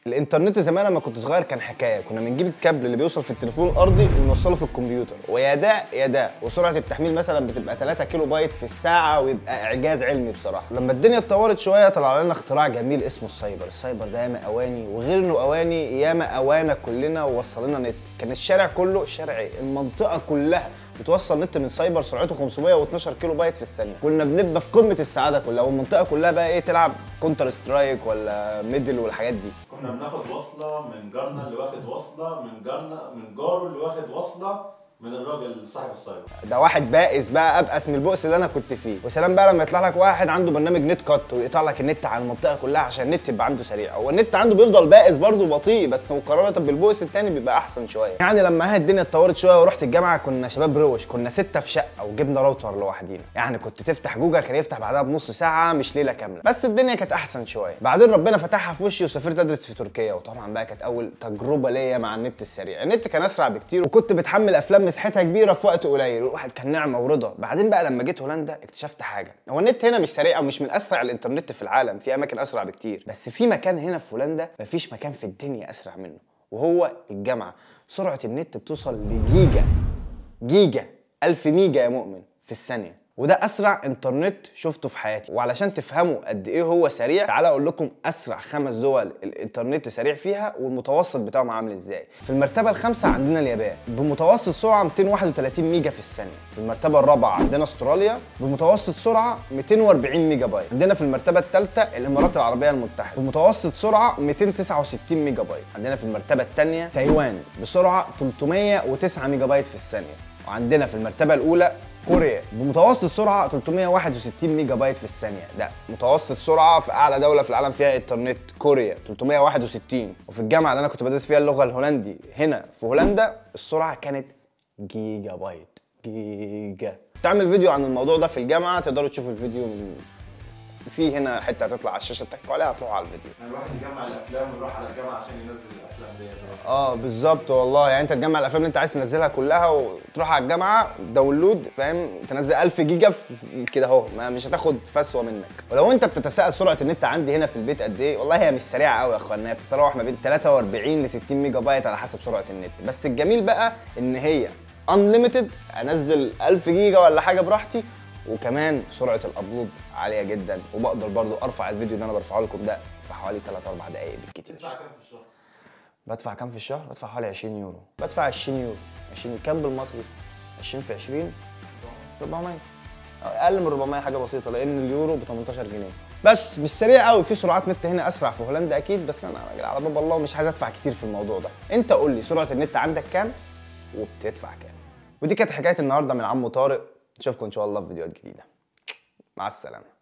الانترنت زمان لما كنت صغير كان حكايه كنا بنجيب الكابل اللي بيوصل في التليفون الارضي ونوصله في الكمبيوتر ويا ده يا ده وسرعه التحميل مثلا بتبقى 3 كيلو بايت في الساعه ويبقى اعجاز علمي بصراحه لما الدنيا اتطورت شويه طلع لنا اختراع جميل اسمه السايبر السايبر ده ياما اواني وغير انه اواني ياما اوانا كلنا ووصل لنا نت كان الشارع كله الشارع ايه المنطقه كلها بتوصل نت من سايبر سرعته 512 كيلو بايت في الثانيه كنا بنبقى في قمه السعاده كلها والمنطقه كلها بقى ايه تلعب كونتر سترايك ولا ميدل والحاجات دي كنا بناخد وصله من جارنا اللي واخد وصله من جارنا من جاره اللي واخد وصله من الراجل صاحب السايبر ده واحد بائس بقى ابأس من البؤس اللي انا كنت فيه وسلام بقى لما يطلع لك واحد عنده برنامج نت كات ويقطع لك النت على المنطقه كلها عشان النت يبقى عنده سريع هو النت عنده بيفضل بائس برضه بطيء بس مقارنه بالبؤس التاني بيبقى احسن شويه يعني لما هي الدنيا اتطورت شويه ورحت الجامعه كنا شباب روش كنا سته في شقه وجبنا راوتر لوحدينا يعني كنت تفتح جوجل كان يفتح بعدها بنص ساعه مش ليله كامله بس الدنيا كانت احسن شويه بعدين ربنا فتحها في وشي وسافرت ادرس في تركيا وطبعا بقى كانت اول تجربه ليا مع النت السريع النت كان اسرع بكتير وكنت بتحمل افلام مساحتها كبيره في وقت قليل والواحد كان نعمه ورضا بعدين بقى لما جيت هولندا اكتشفت حاجه هو النت هنا مش سريع او مش من اسرع الانترنت في العالم في اماكن اسرع بكتير بس في مكان هنا في هولندا مفيش مكان في الدنيا اسرع منه وهو الجامعه سرعه النت بتوصل لجيجا جيجا 1000 ميجا يا مؤمن في الثانيه وده اسرع انترنت شفته في حياتي وعلشان تفهموا قد ايه هو سريع تعالى اقول لكم اسرع خمس دول الانترنت سريع فيها والمتوسط بتاعهم عامل ازاي في المرتبه الخامسه عندنا اليابان بمتوسط سرعه 231 ميجا في الثانيه في المرتبه الرابعه عندنا استراليا بمتوسط سرعه 240 ميجا بايت عندنا في المرتبه الثالثه الامارات العربيه المتحده بمتوسط سرعه 269 ميجا بايت عندنا في المرتبه الثانيه تايوان بسرعه 309 ميجا بايت في الثانيه وعندنا في المرتبه الاولى كوريا بمتوسط سرعه 361 ميجا بايت في الثانيه ده متوسط سرعه في اعلى دوله في العالم فيها انترنت كوريا 361 وفي الجامعه اللي انا كنت بدرس فيها اللغه الهولندي هنا في هولندا السرعه كانت جيجا بايت جيجا تعمل فيديو عن الموضوع ده في الجامعه تقدروا تشوفوا الفيديو من في هنا حته هتطلع على الشاشه تكوا عليها هتروحوا على الفيديو يعني الواحد يجمع الافلام ويروح على الجامعه عشان ينزل الافلام دي اه بالظبط والله يعني انت تجمع الافلام اللي انت عايز تنزلها كلها وتروح على الجامعه داونلود فاهم تنزل 1000 جيجا في كده اهو ما مش هتاخد فسوه منك ولو انت بتتساءل سرعه النت عندي هنا في البيت قد ايه والله هي مش سريعه قوي يا اخوانا هي بتتراوح ما بين 43 ل 60 ميجا بايت على حسب سرعه النت بس الجميل بقى ان هي انليمتد انزل 1000 جيجا ولا حاجه براحتي وكمان سرعه الابلود عاليه جدا وبقدر برضو ارفع الفيديو اللي انا برفعه لكم ده في حوالي 3 4 دقائق بالكتير تدفع كام في الشهر؟ بدفع كام في الشهر؟ بدفع حوالي 20 يورو بدفع 20 يورو 20 كام بالمصري؟ 20 في 20 400 اقل من 400 حاجه بسيطه لان اليورو ب 18 جنيه بس مش سريع قوي في سرعات نت هنا اسرع في هولندا اكيد بس انا راجل على باب الله مش عايز ادفع كتير في الموضوع ده انت قول لي سرعه النت عندك كام وبتدفع كام ودي كانت حكايه النهارده من عمو طارق نشوفكم ان شاء الله في فيديوهات جديده مع السلامه